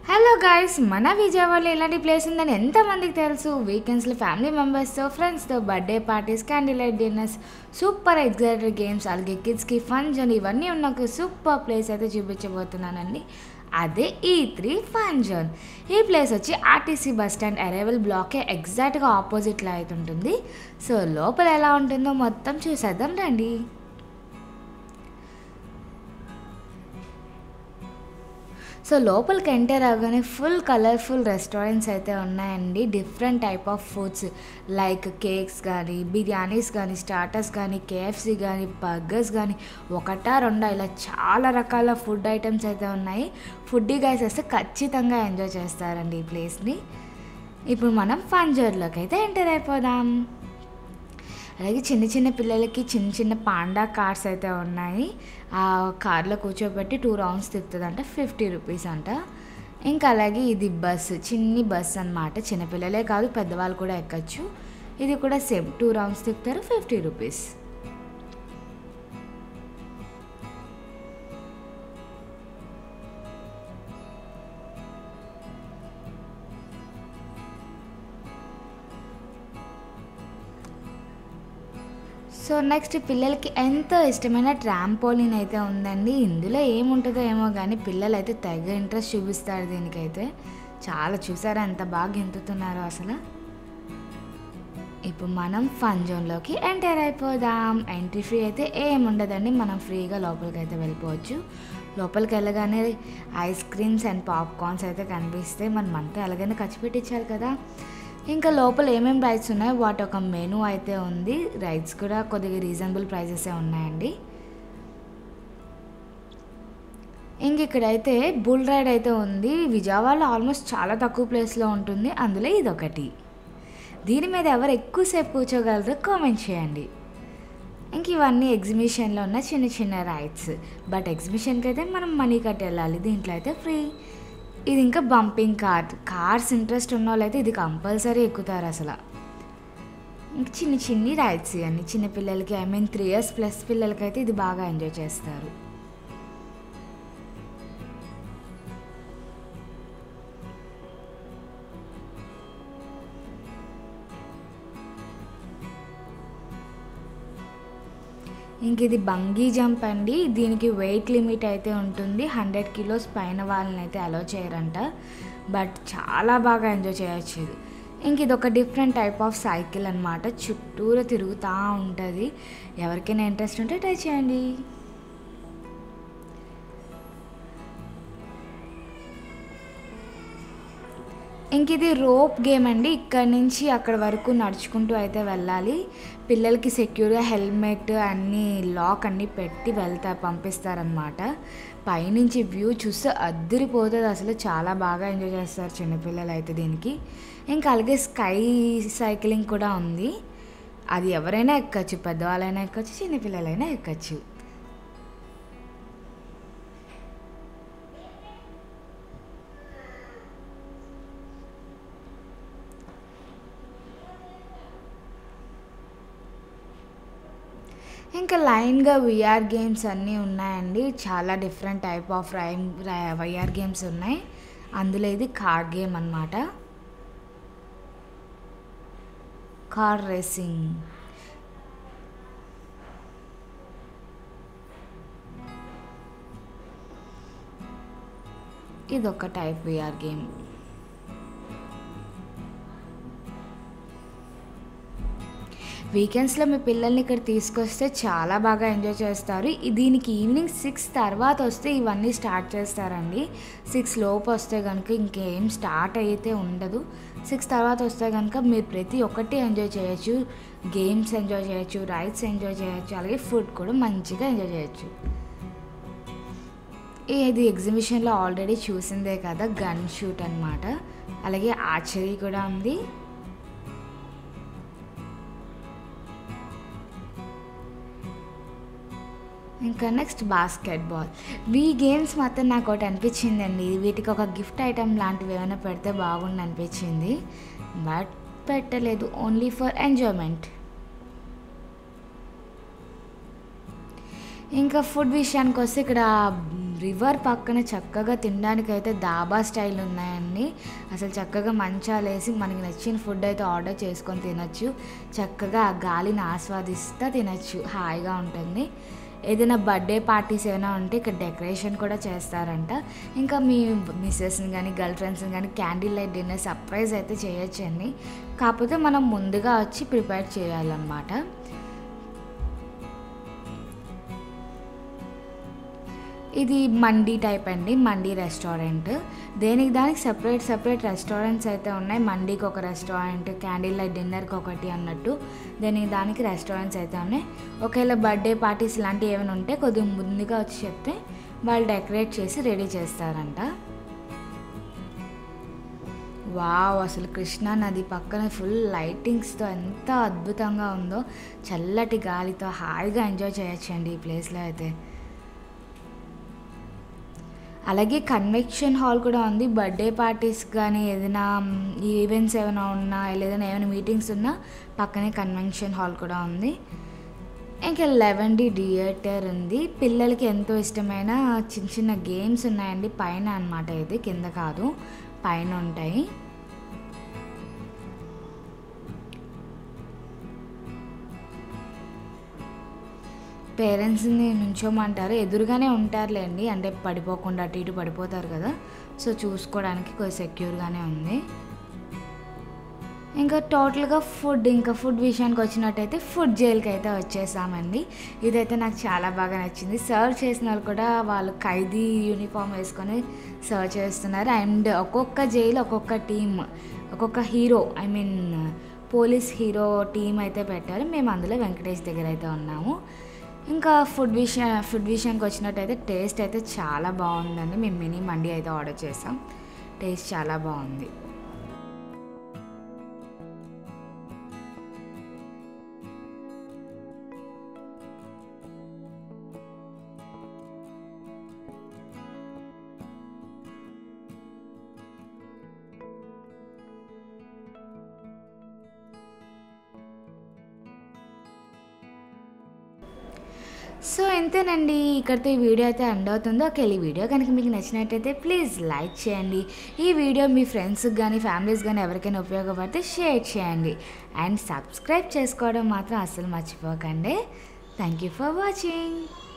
hello guys మన విజయవాడలో ఇలాంటి ప్లేస్ ఉందని ఎంతమందికి తెలుసు వీకెండ్స్లో ఫ్యామిలీ మెంబర్స్తో ఫ్రెండ్స్తో birthday parties candle light dinners super excited games అలాగే కిడ్స్కి ఫన్ జోన్ ఇవన్నీ ఉన్న ఒక సూపర్ ప్లేస్ అయితే చూపించబోతున్నానండి అదే ఈ త్రీ ఫన్ జోన్ ఈ ప్లేస్ వచ్చి ఆర్టీసీ బస్ స్టాండ్ అరైవల్ బ్లాకే ఎగ్జాక్ట్గా ఆపోజిట్లో అయితే ఉంటుంది సో లోపల ఎలా ఉంటుందో మొత్తం చూసేద్దాం రండి సో లోపలికి ఎంటర్ అవగానే ఫుల్ కలర్ఫుల్ రెస్టారెంట్స్ అయితే ఉన్నాయండి different type of foods like cakes కానీ బిర్యానీస్ కానీ స్టార్టర్స్ కానీ కేఎఫ్సి కానీ బర్గర్స్ కానీ ఒకటా రెండా ఇలా చాలా రకాల ఫుడ్ ఐటమ్స్ అయితే ఉన్నాయి ఫుడ్డీ గైస్ వస్తే ఖచ్చితంగా ఎంజాయ్ చేస్తారండి ఈ ప్లేస్ని ఇప్పుడు మనం ఫంజర్లోకి అయితే ఎంటర్ అయిపోదాం అలాగే చిన్న చిన్న పిల్లలకి చిన్న చిన్న పాండా కార్స్ అయితే ఉన్నాయి ఆ కార్లో కూర్చోబెట్టి టూ రౌండ్స్ తిప్పుతుందంట ఫిఫ్టీ రూపీస్ అంట ఇంకా అలాగే ఇది బస్సు చిన్ని బస్ అనమాట చిన్నపిల్లలే కాదు పెద్దవాళ్ళు కూడా ఎక్కచ్చు ఇది కూడా సేమ్ టూ రౌండ్స్ తిప్పుతారు ఫిఫ్టీ రూపీస్ సో నెక్స్ట్ పిల్లలకి ఎంతో ఇష్టమైన ట్రాంపోలిన్ అయితే ఉందండి ఇందులో ఏముంటుందో ఏమో కానీ పిల్లలు అయితే తెగ ఇంట్రెస్ట్ చూపిస్తారు దీనికైతే చాలా చూసారా ఎంత బాగా గెంతుతున్నారో అసలు ఇప్పుడు మనం ఫన్ జోన్లోకి ఎంటర్ అయిపోదాం ఎంట్రీ ఫ్రీ అయితే ఏముండదండి మనం ఫ్రీగా లోపలికి అయితే వెళ్ళిపోవచ్చు లోపలికి వెళ్ళగానే ఐస్ క్రీమ్స్ అండ్ పాప్కార్న్స్ అయితే కనిపిస్తాయి మనం అంతా ఎలాగైనా ఖర్చు పెట్టించాలి కదా ఇంకా లోపల ఏమేమి రైడ్స్ ఉన్నాయో వాటి ఒక మెనూ అయితే ఉంది రైడ్స్ కూడా కొద్దిగా రీజనబుల్ ప్రైజెసే ఉన్నాయండి ఇంక ఇక్కడైతే బుల్ రైడ్ అయితే ఉంది విజయవాడలో ఆల్మోస్ట్ చాలా తక్కువ ప్లేస్లో ఉంటుంది అందులో ఇదొకటి దీని మీద ఎవరు ఎక్కువసేపు కూర్చోగలరో కామెంట్ చేయండి ఇంక ఇవన్నీ ఎగ్జిబిషన్లో ఉన్న చిన్న చిన్న రైడ్స్ బట్ ఎగ్జిబిషన్కి అయితే మనం మనీ కట్టి వెళ్ళాలి దీంట్లో అయితే ఫ్రీ ఇది ఇంకా బంపింగ్ కార్ కార్స్ ఇంట్రెస్ట్ ఉన్న వాళ్ళు అయితే ఇది కంపల్సరీ ఎక్కుతారు అసలు ఇంక చిన్న చిన్ని రైడ్స్ ఇవన్నీ చిన్న పిల్లలకి I mean three years plus పిల్లలకి అయితే ఇది బాగా ఎంజాయ్ చేస్తారు ఇంక ఇది బంగీ జంప్ అండి దీనికి వెయిట్ లిమిట్ అయితే ఉంటుంది హండ్రెడ్ కిలోస్ పైన వాళ్ళని అయితే అలో చేయరంట బట్ చాలా బాగా ఎంజాయ్ చేయొచ్చు ఇది ఇంక ఇది ఒక డిఫరెంట్ టైప్ ఆఫ్ సైకిల్ అనమాట చుట్టూరు తిరుగుతూ ఉంటుంది ఎవరికైనా ఇంట్రెస్ట్ ఉంటే ట్రై చేయండి ఇంక ఇది రోప్ గేమ్ అండి ఇక్కడ నుంచి అక్కడ వరకు నడుచుకుంటూ అయితే వెళ్ళాలి పిల్లలకి సెక్యూర్గా హెల్మెట్ అన్నీ లాక్ అన్నీ పెట్టి వెళ్తా పంపిస్తారనమాట పైనుంచి వ్యూ చూస్తే అద్దరిపోతుంది అసలు చాలా బాగా ఎంజాయ్ చేస్తారు చిన్నపిల్లలు అయితే దీనికి ఇంకా అలాగే స్కై సైక్లింగ్ కూడా ఉంది అది ఎవరైనా ఎక్కచ్చు పెద్దవాళ్ళైనా ఎక్కచ్చు చిన్నపిల్లలైనా ఎక్కచ్చు ఇంకా లైన్గా విఆర్ గేమ్స్ అన్నీ ఉన్నాయండి చాలా డిఫరెంట్ టైప్ ఆఫ్ రైమ్ వైఆర్ గేమ్స్ ఉన్నాయి అందులో ఇది కార్ గేమ్ అనమాట కార్ రేసింగ్ ఇది ఒక టైప్ విఆర్ గేమ్ వీకెండ్స్లో మీ పిల్లల్ని ఇక్కడ తీసుకొస్తే చాలా బాగా ఎంజాయ్ చేస్తారు ఈ- దీనికి ఈవినింగ్ సిక్స్ తర్వాత వస్తే ఇవన్నీ స్టార్ట్ చేస్తారండి సిక్స్ లోపు వస్తే కనుక ఇంకేం స్టార్ట్ అయితే ఉండదు సిక్స్ తర్వాత వస్తే కనుక మీరు ప్రతి ఒక్కటి ఎంజాయ్ చేయొచ్చు గేమ్స్ ఎంజాయ్ చేయొచ్చు రైడ్స్ ఎంజాయ్ చేయొచ్చు అలాగే ఫుడ్ కూడా మంచిగా ఎంజాయ్ చేయొచ్చు ఇది ఎగ్జిబిషన్లో ఆల్రెడీ చూసిందే కదా గన్ షూట్ అనమాట అలాగే ఆర్చరీ కూడా ఉంది ఇంకా నెక్స్ట్ బాస్కెట్ బాల్ ఈ గేమ్స్ మాత్రం నాకు ఒకటి అనిపించిందండి వీటికి ఒక గిఫ్ట్ ఐటమ్ లాంటివి ఏమైనా పెడితే బాగుండు అనిపించింది బట్ పెట్టలేదు ఓన్లీ ఫర్ ఎంజాయ్మెంట్ ఇంకా ఫుడ్ విషయానికి వస్తే ఇక్కడ రివర్ పక్కన చక్కగా తినడానికి అయితే దాబా స్టైల్ ఉన్నాయండి అసలు చక్కగా మంచాలు వేసి మనకి నచ్చిన ఫుడ్ అయితే ఆర్డర్ చేసుకొని తినొచ్చు చక్కగా ఆ గాలిని ఆస్వాదిస్తూ తినొచ్చు హాయిగా ఉంటుంది ఏదైనా బర్త్డే పార్టీస్ ఏమైనా ఉంటే ఇక్కడ డెకరేషన్ కూడా చేస్తారంట ఇంకా మీ మిస్సెస్ని కానీ గర్ల్ ఫ్రెండ్స్ని కానీ క్యాండిల్ లైట్ డిన్నర్ సర్ప్రైజ్ అయితే చేయొచ్చండి కాకపోతే మనం ముందుగా వచ్చి ప్రిపేర్ చేయాలన్నమాట ఇది మండీ టైప్ అండి మండీ రెస్టారెంట్ దేనికి దానికి సపరేట్ సపరేట్ రెస్టారెంట్స్ అయితే ఉన్నాయి మండీకి ఒక రెస్టారెంట్ క్యాండిల్ లైట్ డిన్నర్కి ఒకటి అన్నట్టు దేనికి దానికి రెస్టారెంట్స్ అయితే ఉన్నాయి ఒకవేళ బర్త్డే పార్టీస్ ఇలాంటివి ఏమైనా ఉంటే కొద్దిగా ముందుగా వచ్చి చెప్తే వాళ్ళు డెకరేట్ చేసి రెడీ చేస్తారంట వావ్ అసలు కృష్ణా నది పక్కన ఫుల్ లైటింగ్స్తో ఎంత అద్భుతంగా ఉందో చల్లటి గాలితో హాయిగా ఎంజాయ్ చేయొచ్చండి ఈ ప్లేస్లో అయితే అలాగే కన్వెక్షన్ హాల్ కూడా ఉంది బర్త్డే పార్టీస్ కానీ ఏదైనా ఈవెంట్స్ ఏమైనా ఉన్నా ఏదైనా ఏమైనా మీటింగ్స్ ఉన్నా పక్కనే కన్వెన్షన్ హాల్ కూడా ఉంది ఇంకా లెవెన్ డి థియేటర్ ఉంది పిల్లలకి ఎంతో ఇష్టమైన చిన్న చిన్న గేమ్స్ ఉన్నాయండి పైన అనమాట ఇది కింద కాదు పైన ఉంటాయి పేరెంట్స్ని నుంచోమంటారు ఎదురుగానే ఉంటారులేండి అంటే పడిపోకుండా అటు ఇటు పడిపోతారు కదా సో చూసుకోవడానికి కొంచెం సెక్యూర్గానే ఉంది ఇంకా టోటల్గా ఫుడ్ ఇంకా ఫుడ్ విషయానికి వచ్చినట్టయితే ఫుడ్ జైలుకి అయితే వచ్చేసామండి ఇదైతే నాకు చాలా బాగా నచ్చింది సర్వ్ చేసిన వాళ్ళు కూడా వాళ్ళు ఖైదీ యూనిఫామ్ వేసుకొని సర్వ్ చేస్తున్నారు అండ్ ఒక్కొక్క జైలు ఒక్కొక్క టీమ్ ఒక్కొక్క hero I mean police hero team అయితే పెట్టారు మేము అందులో వెంకటేష్ దగ్గర అయితే ఉన్నాము ఇంకా ఫుడ్ విషయం ఫుడ్ విషయానికి వచ్చినట్టయితే టేస్ట్ అయితే చాలా బాగుందండి మేము మినీ మండి అయితే ఆర్డర్ చేసాం టేస్ట్ చాలా బాగుంది సో ఇంతేనండి ఇక్కడితో ఈ వీడియో అయితే ఎండ్ అవుతుందో ఒకవేళ ఈ వీడియో కనుక మీకు నచ్చినట్టయితే ప్లీజ్ లైక్ చేయండి ఈ వీడియో మీ ఫ్రెండ్స్కి కానీ ఫ్యామిలీస్ కానీ ఎవరికైనా ఉపయోగపడితే షేర్ చేయండి అండ్ సబ్స్క్రైబ్ చేసుకోవడం మాత్రం అస్సలు మర్చిపోకండి థ్యాంక్ యూ ఫర్ వాచింగ్